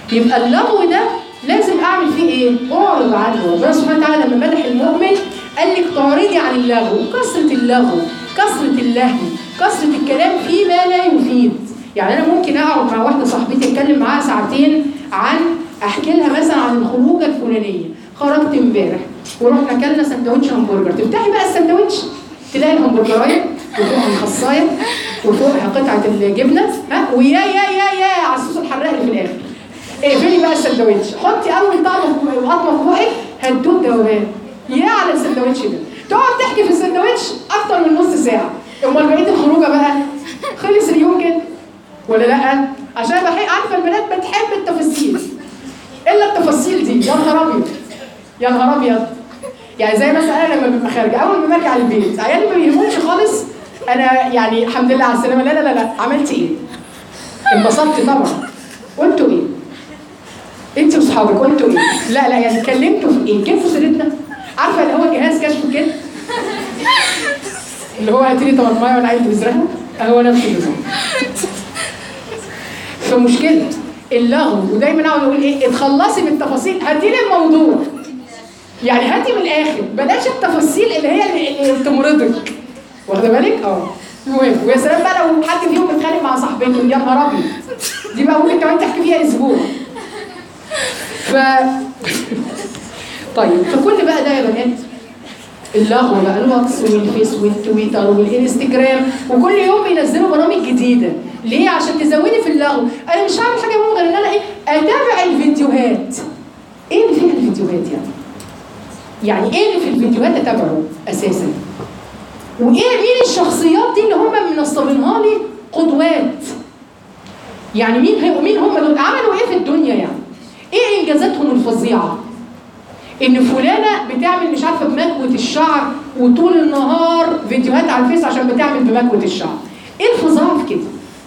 يبقى اللغو ده لازم اعمل فيه ايه؟ اعرض عنه ربنا سبحانه وتعالى لما مدح المؤمن قال لك تعرضي عن اللغو كثره اللغو كثره اللهو كثره الكلام فيما لا يفيد يعني انا ممكن اقعد مع واحده صاحبتي اتكلم معاها ساعتين عن احكي لها مثلا عن الخروجه الفلانيه خرجت امبارح ورحنا اكلنا سندوتش همبرجر تفتحي بقى السندوتش تلاقي الهمبرجرايه وفوقها الخصايه وفوقها قطعه الجبنه ها ويا يا يا يا على الصوص الحراق اللي في الاخر اقفلي بقى السندوتش حطي اول طعمه وقطمه في بقك هتدوق دوام يا على السندوتش ده تقعد تحكي في السندوتش اكتر من نص ساعه امال بقيه الخروجه بقى خلص اليوم كده ولا لا عشان بحق عارفه البنات بتحب التفاصيل الا التفاصيل دي يا نهار ابيض يا نهار ابيض يعني زي مثلا انا لما ببقى خارجه اول ما برجع البيت عيالي ما بيهموش خالص انا يعني الحمد لله على السلامه لا لا لا لا عملت ايه؟ انبسطت طبعا وانتوا ايه؟ انت واصحابك وانتوا ايه؟ لا لا يعني اتكلمتوا في ايه؟ جبتوا سيرتنا؟ عارفه اللي هو جهاز كشف الكذب؟ اللي هو هاتي لي طماطمايه وانا عايز بذرها هو نفس النظام فمشكله اللغو ودايما اقعد اقول ايه اتخلصي من التفاصيل هاتي لي الموضوع يعني هاتي من الاخر بلاش التفاصيل اللي هي اللي, اللي تمرضك واخده بالك اه المهم ويا سلام بقى لو حد فيهم متخانق مع صاحبته يا نهار ابيض دي بقى ممكن كمان تحكي فيها اسبوع ف طيب فكل بقى ده يا بنات اللغو بقى الواتس والفيس والتويتر والانستجرام وكل يوم بينزلوا برامج جديده ليه عشان تزودي في اللغو انا مش هعمل حاجه مهم غير ان انا ايه اتابع الفيديوهات ايه اللي فيها الفيديوهات يعني يعني ايه اللي في الفيديوهات اتابعه اساسا وايه مين الشخصيات دي اللي هم منصبينها لي قدوات يعني مين هي مين هم دول عملوا ايه في الدنيا يعني ايه انجازاتهم الفظيعه ان فلانه بتعمل مش عارفه بمكوه الشعر وطول النهار فيديوهات على الفيس عشان بتعمل بمكوه الشعر ايه الفظاعه في كده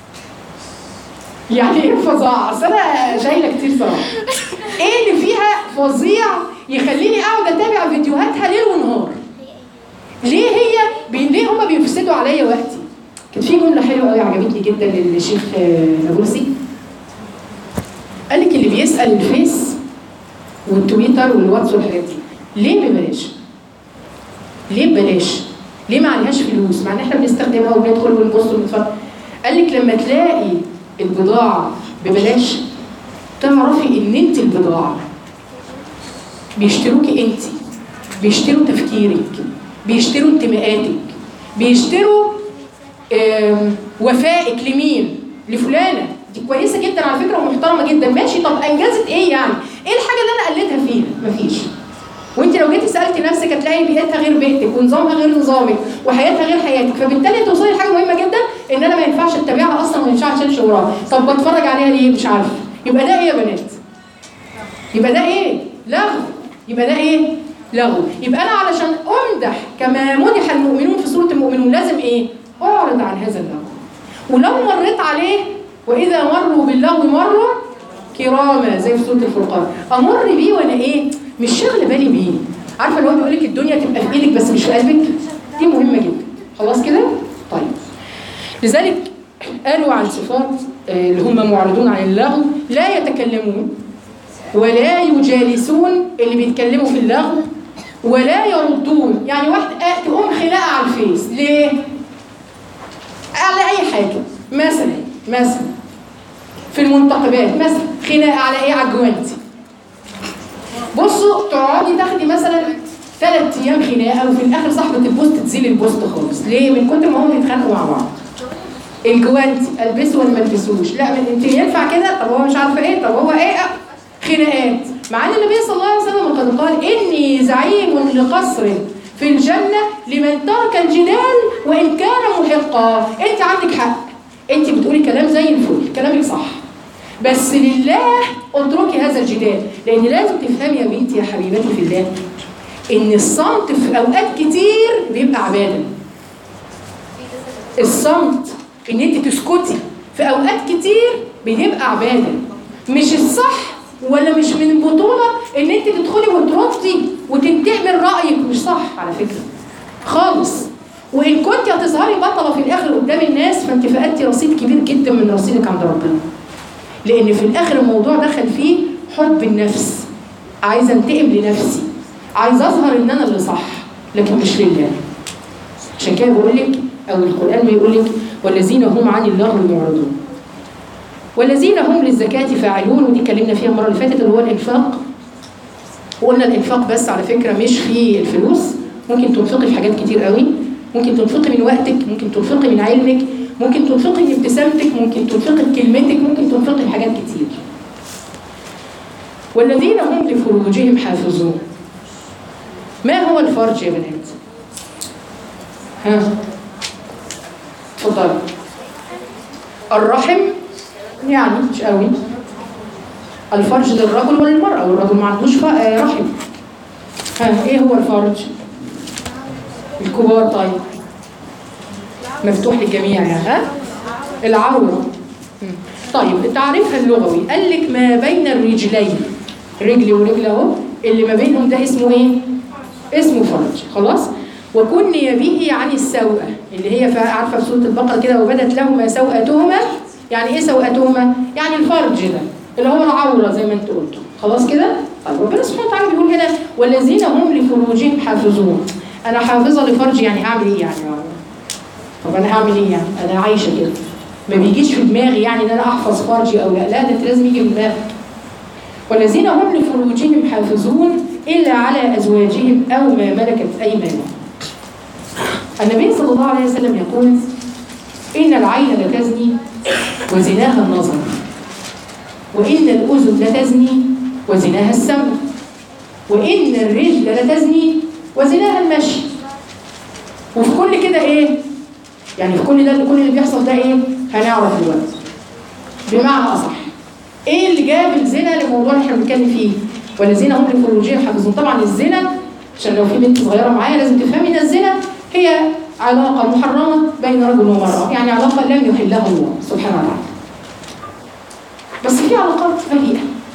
يعني ايه الفظاعه اصل انا شايله كتير صراحه ايه اللي فيها فظيع يخليني اقعد اتابع فيديوهاتها ليل ونهار ليه هي بي... ليه هم بيفسدوا عليا وقتي كانت في جمله حلوه قوي عجبتني جدا للشيخ نابلسي قال لك اللي بيسال الفيس والتويتر والواتس والحاجات دي ليه ببلاش؟ ليه ببلاش؟ ليه ما عليهاش فلوس؟ مع ان احنا بنستخدمها وبندخل ونبص ونتفرج قال لك لما تلاقي البضاعه ببلاش تعرفي ان انت البضاعه بيشتروكي انت بيشتروا تفكيرك بيشتروا انتماءاتك بيشتروا وفائك لمين؟ لفلانه دي كويسه جدا على فكره ومحترمه جدا ماشي طب انجزت ايه يعني؟ ايه الحاجه اللي انا قلدها فيها؟ مفيش وانت لو جيتي سالتي نفسك هتلاقي بيئتها غير بيئتك ونظامها غير نظامك وحياتها غير حياتك فبالتالي توصلي لحاجه مهمه جدا ان انا ما ينفعش اتبعها اصلا وما ينفعش امشي وراها طب بتفرج عليها ليه مش عارفه يبقى ده ايه يا بنات؟ يبقى ده ايه؟ لغو يبقى ده ايه؟ لغو يبقى انا علشان امدح كما مدح المؤمنون في سوره المؤمنون لازم ايه؟ اعرض عن هذا اللغو ولو مريت عليه واذا مروا باللغو مروا كراما زي في سوره الفرقان امر بيه وانا ايه؟ مش شاغله بالي بيه عارفه اللي هو بيقول لك الدنيا تبقى في ايدك بس مش في قلبك دي مهمه جدا خلاص كده؟ طيب لذلك قالوا عن صفات اللي هم معرضون عن اللغو لا يتكلمون ولا يجالسون اللي بيتكلموا في اللغو ولا يردون يعني واحد تقوم خناقه على الفيس ليه؟ على اي حاجه مثلا مثلا في المنتخبات مثلا خناقه على ايه على الجوانتي بصوا تقعدي تاخدي مثلا ثلاث ايام خناقه وفي الاخر صاحبه البوست تزيل البوست خالص ليه؟ من كتر ما هم بيتخانقوا مع بعض الجوانتي البسه ولا ما البسوش لا انت ينفع كده طب هو مش عارفه ايه طب هو ايه خناقات مع ان النبي صلى الله عليه وسلم قد قال اني زعيم لقصر في الجنه لمن ترك الجدال وان كان محقا انت عندك حق انت بتقولي كلام زي الفل كلامك صح بس لله اتركي هذا الجدال لان لازم تفهمي يا بنتي يا حبيبتي في الله ان الصمت في اوقات كتير بيبقى عباده الصمت ان انت تسكتي في اوقات كتير بيبقى عباده مش الصح ولا مش من بطوله ان انت تدخلي وتردي وتنتهي من رايك مش صح على فكره خالص وان كنت هتظهري بطله في الاخر قدام الناس فانت فقدتي رصيد كبير جدا من رصيدك عند ربنا لان في الاخر الموضوع دخل فيه حب النفس عايزه انتقم لنفسي عايزه اظهر ان انا اللي صح لكن مش لله عشان كده بقول لك او القران بيقول لك والذين هم عن اللغو معرضون والذين هم للزكاه فاعلون ودي اتكلمنا فيها المره اللي فاتت اللي هو الانفاق وقلنا الانفاق بس على فكره مش في الفلوس ممكن تنفقي في حاجات كتير قوي ممكن تنفقي من وقتك ممكن تنفقي من علمك ممكن تنفقي من ابتسامتك ممكن تنفقي بكلمتك ممكن تنفقي في حاجات كتير والذين هم لفروجهم حافظون ما هو الفرج يا بنات ها اتفضلي الرحم يعني مش قوي الفرج للرجل وللمرأة والرجل ما عندوش ف- آه، رحم ها ايه هو الفرج الكبار طيب مفتوح للجميع يعني ها العورة مم. طيب تعريفها اللغوي قال لك ما بين الرجلين رجل ورجل اهو اللي ما بينهم ده اسمه ايه اسمه فرج خلاص وكني به عن السوءة اللي هي فا- عارفه في سوره البقره كده وبدت لهما سوءتهما يعني ايه سوءتهما يعني الفرج ده اللي هو العوره زي ما انت قلت خلاص كده طيب ربنا سبحانه وتعالى بيقول هنا والذين هم لفروجهم حافظون انا حافظه لفرجي يعني هعمل ايه يعني طب انا هعمل ايه يعني انا عايشه كده ما بيجيش في دماغي يعني ان انا احفظ فرجي او لا لا ده انت لازم يجي في دماغك والذين هم لفروجهم حافظون الا على ازواجهم او ما ملكت ايمانهم النبي صلى الله عليه وسلم يقول ان العين لتزني وزناها النظر وان الاذن لتزني وزناها السمع وان الرجل لتزني وزناها المشي وفي كل كده ايه يعني في كل ده كل اللي بيحصل ده ايه هنعرف دلوقتي بمعنى اصح ايه اللي جاب الزنا للموضوع اللي احنا بنتكلم فيه والذين هم لفروجهم حافظون طبعا الزنا عشان لو في بنت صغيره معايا لازم تفهمي ان الزنا هي علاقه محرمه بين رجل ومراه يعني علاقه لم يحلها الله سبحانه وتعالى بس في علاقات بريئه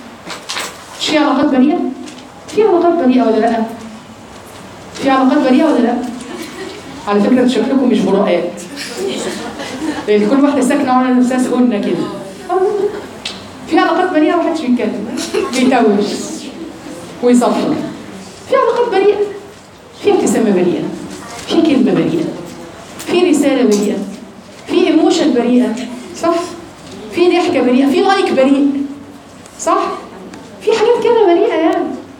مش في علاقات بريئه في علاقات بريئه ولا لا في علاقات بريئه ولا لا على فكره انتوا شكلكم مش براءات لان كل واحده ساكنه على نفسها سكنه كده في علاقات بريئه ومحدش بيتكلم بيتوش ويصفر في علاقات بريئه في ابتسامه بريئه في كلمه بريئه في رساله بريئه في ايموشن بريئه صح في ضحكه بريئه في لايك بريء صح في حاجات كده بريئه يعني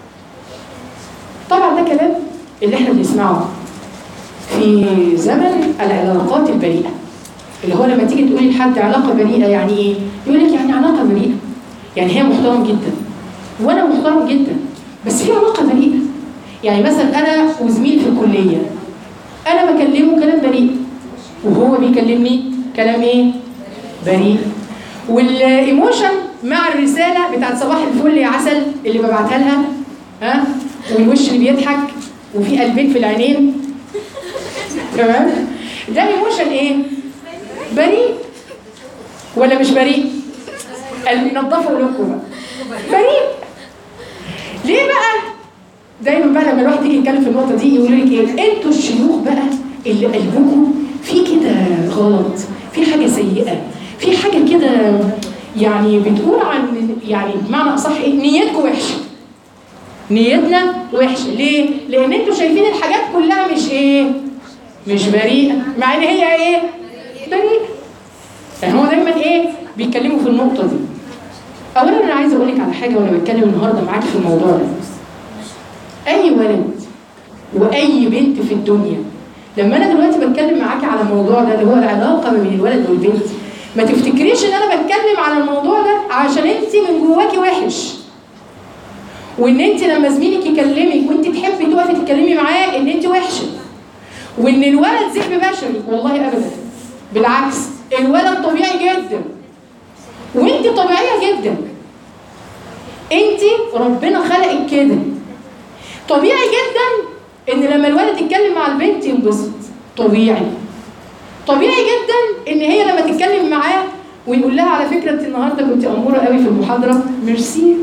طبعا ده كلام اللي احنا بنسمعه في زمن العلاقات البريئه اللي هو لما تيجي تقولي لحد علاقه بريئه يعني ايه؟ يقول لك يعني علاقه بريئه يعني هي محترم جدا وانا محترم جدا بس في علاقه بريئه يعني مثلا انا وزميلي في الكليه انا بكلمه كلام بريء وهو بيكلمني كلام ايه؟ بريء والايموشن مع الرساله بتاعت صباح الفل يا عسل اللي ببعتها لها ها والوش اللي بيضحك وفي قلبين في العينين تمام ده ايموشن ايه؟ بريء ولا مش بريء؟ قال نضفوا قلوبكم بقى بريء ليه بقى؟ دايما بقى لما الواحد يجي يتكلم في النقطه دي يقول لك ايه؟ انتوا الشيوخ بقى اللي قلبكم في كده غلط، في حاجه سيئه، في حاجه كده يعني بتقول عن يعني بمعنى اصح ايه؟ نيتكم وحشه. نيتنا وحشه، ليه؟ لان انتوا شايفين الحاجات كلها مش ايه؟ مش بريئه، مع ان هي ايه؟ بريئه. يعني هو دايما ايه؟ بيتكلموا في النقطه دي. اولا انا عايزه اقول لك على حاجه وانا بتكلم النهارده معاكي في الموضوع ده. اي ولد واي بنت في الدنيا لما انا دلوقتي بتكلم معاكي على الموضوع ده اللي هو العلاقه ما بين الولد والبنت ما تفتكريش ان انا بتكلم على الموضوع ده عشان انت من جواكي وحش وان انت لما زميلك يكلمك وانت تحبي تقفي تتكلمي معاه ان انت وحشه وان الولد ذئب بشري والله ابدا بالعكس الولد طبيعي جدا وانت طبيعيه جدا انت ربنا خلقك كده طبيعي جدا ان لما الولد يتكلم مع البنت ينبسط طبيعي طبيعي جدا ان هي لما تتكلم معاه ويقول لها على فكره انت النهارده كنت اموره قوي في المحاضره ميرسي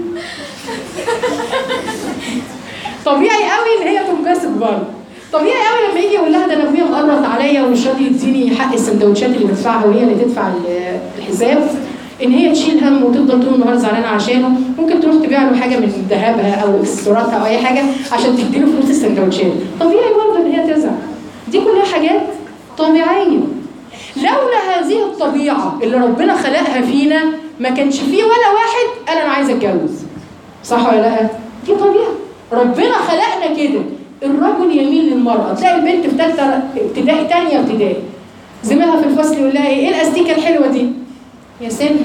طبيعي قوي ان هي تنبسط برضه طبيعي قوي لما يجي يقول لها ده انا ابويا مقرط عليا ومش راضي يديني حق السندوتشات اللي بدفعها وهي اللي تدفع ال- الحساب ان هي تشيل هم وتفضل طول النهار زعلانه عشانه ممكن تروح تبيع له حاجه من ذهبها او اكسسواراتها او اي حاجه عشان تديله فلوس السندوتشات طبيعي برضه ان هي تزعل دي كلها حاجات طبيعيه لولا هذه الطبيعه اللي ربنا خلقها فينا ما كانش فيه ولا واحد قال انا عايز اتجوز صح ولا لا دي طبيعه ربنا خلقنا كده الرجل يميل للمراه تلاقي البنت في ثالثه ابتدائي ثانيه ابتدائي زميلها في الفصل يقول لها ايه ايه الاستيكه الحلوه دي يا سن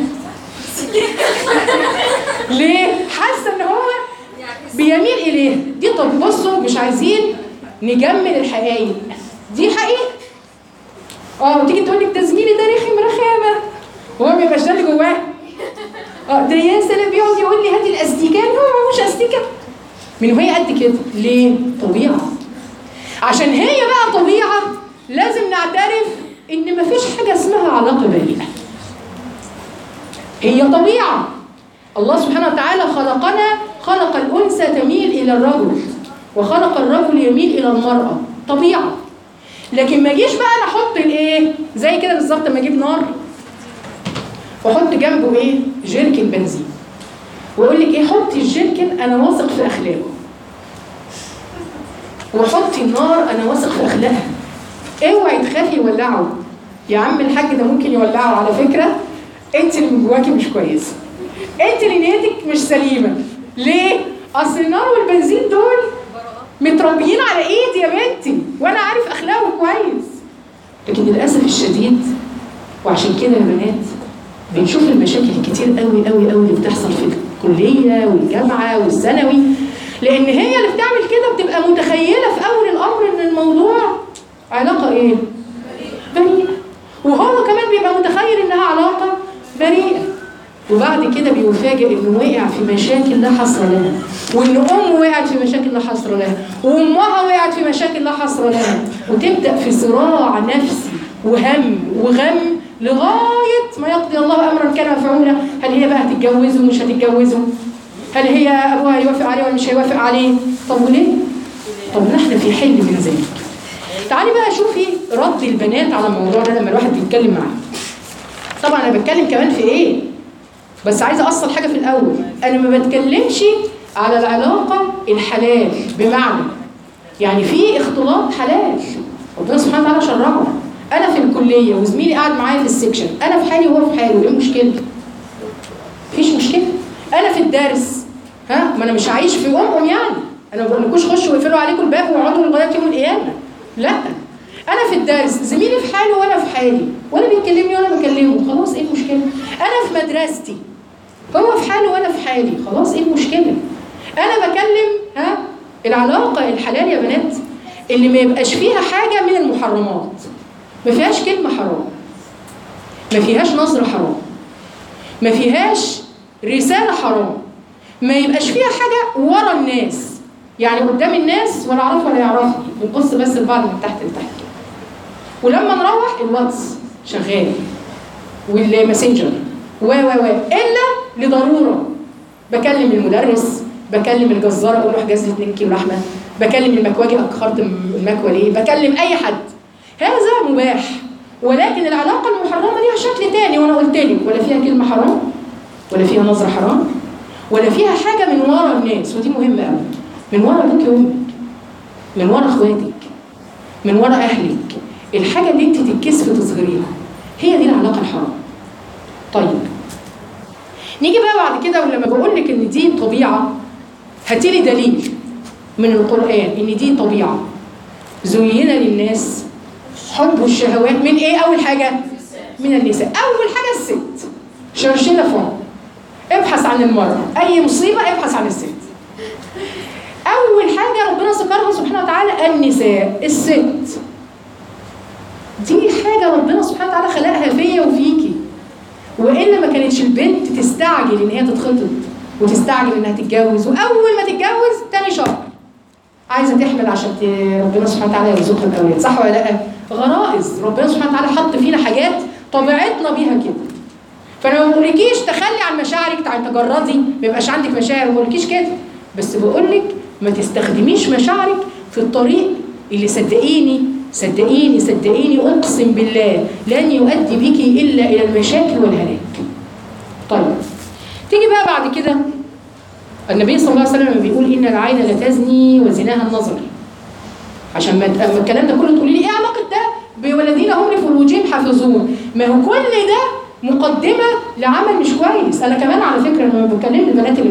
ليه حاسه ان هو بيميل اليه دي طب بصوا مش عايزين نجمل الحقائق دي حقيقه اه تيجي تقول لك ده زميلي ده رخم رخامه هو ما بيبقاش ده اللي جواه اه ده يا سلام بيقعد يقول لي هاتي الاستيكه هو ما مش استيكه من وهي قد كده ليه طبيعه عشان هي بقى طبيعه لازم نعترف ان مفيش حاجه اسمها علاقه بريئه هي طبيعه الله سبحانه وتعالى خلقنا خلق الانثى تميل الى الرجل وخلق الرجل يميل الى المراه طبيعه لكن ما اجيش بقى انا احط الايه زي كده بالظبط لما اجيب نار واحط جنبه ايه جيركن بنزين واقول لك ايه حطي الجيركن انا واثق في اخلاقه وحطي النار انا واثق في اخلاقها اوعي تخافي يولعوا يا عم الحاج ده ممكن يولعوا على فكره انت اللي من جواكي مش كويسه انت اللي نيتك مش سليمه ليه اصل النار والبنزين دول متربيين على ايدي يا بنتي وانا عارف اخلاقه كويس لكن للاسف الشديد وعشان كده يا بنات بنشوف المشاكل الكتير قوي قوي قوي اللي بتحصل في الكليه والجامعه والثانوي لان هي اللي بتعمل كده بتبقى متخيله في اول الامر ان الموضوع علاقه ايه بريئه وهو كمان بيبقى متخيل انها علاقه بريئه وبعد كده بيفاجئ انه وقع في مشاكل لا حصر لها وان امه وقعت في مشاكل لا حصر لها وامها وقعت في مشاكل لا حصر لها وتبدا في صراع نفسي وهم وغم لغايه ما يقضي الله امرا كان مفعولا هل هي بقى هتتجوزه ومش هتتجوزه هل هي ابوها هيوافق عليه ولا مش هيوافق عليه طب وليه طب نحن في حل من ذلك تعالي بقى شوفي رد البنات على الموضوع ده لما الواحد بيتكلم معاهم طبعا انا بتكلم كمان في ايه بس عايزه اوصل حاجه في الاول انا ما بتكلمش على العلاقه الحلال بمعنى يعني في اختلاط حلال ربنا سبحانه وتعالى شرعه انا في الكليه وزميلي قاعد معايا في السكشن انا في حالي وهو في حاله ايه المشكله مفيش مشكله انا في الدرس ها ما انا مش عايش في امهم يعني انا ما بقولكوش خشوا واقفلوا عليكم الباب واقعدوا لغايه يوم القيامه لا انا في الدرس زميلي في حاله وانا في حالي ولا بيكلمني وانا بكلمه خلاص ايه المشكله انا في مدرستي هو في حاله وانا في حالي خلاص ايه المشكله انا بكلم ها العلاقه الحلال يا بنات اللي ما يبقاش فيها حاجه من المحرمات ما فيهاش كلمه حرام ما فيهاش نظره حرام ما فيهاش رساله حرام ما يبقاش فيها حاجه ورا الناس يعني قدام الناس ولا اعرفه ولا يعرفني بنبص بس لبعض من تحت لتحت ولما نروح الواتس شغال والماسنجر و و و الا لضروره بكلم المدرس بكلم الجزار اقول له احجز لي 2 كيلو لحمه بكلم المكواجي اخرت المكوى ليه بكلم اي حد هذا مباح ولكن العلاقه المحرمه ليها شكل تاني وانا قلت لك ولا فيها كلمه حرام ولا فيها نظره حرام ولا فيها حاجه من ورا الناس ودي مهمه قوي من ورا ابوك وامك من ورا اخواتك من ورا اهلك الحاجه اللي انت تتكسفي تظهريها هي دي العلاقه الحرام طيب نيجي بقى بعد كده ولما بقول لك ان دي طبيعه هاتي لي دليل من القران ان دي طبيعه زين للناس حب الشهوات من ايه اول حاجه من النساء اول حاجه الست شرشيله فوق ابحث عن المراه اي مصيبه ابحث عن الست اول حاجه ربنا ذكرها سبحانه وتعالى النساء الست دي حاجه ربنا سبحانه وتعالى خلقها فيا وفيكي والا ما كانتش البنت تستعجل ان هي تتخطب وتستعجل انها تتجوز واول ما تتجوز تاني شهر عايزه تحمل عشان ت- ربنا سبحانه وتعالى يرزقها الاولاد صح ولا لا؟ غرائز ربنا سبحانه وتعالى حط فينا حاجات طبيعتنا بيها كده فانا ما بقولكيش تخلي عن مشاعرك تعالي تجردي ما يبقاش عندك مشاعر ما بقولكيش كده بس بقولك ما تستخدميش مشاعرك في الطريق اللي صدقيني صدقيني صدقيني اقسم بالله لن يؤدي بك الا الى المشاكل والهلاك طيب تيجي بقى بعد كده النبي صلى الله عليه وسلم بيقول ان العين لتزني وزناها النظر عشان ما اما الكلام ده كله تقولي لي ايه علاقه ده بولدين هم لفروجهم حافظون ما هو كل ده مقدمه لعمل مش كويس انا كمان على فكره لما بكلم البنات اللي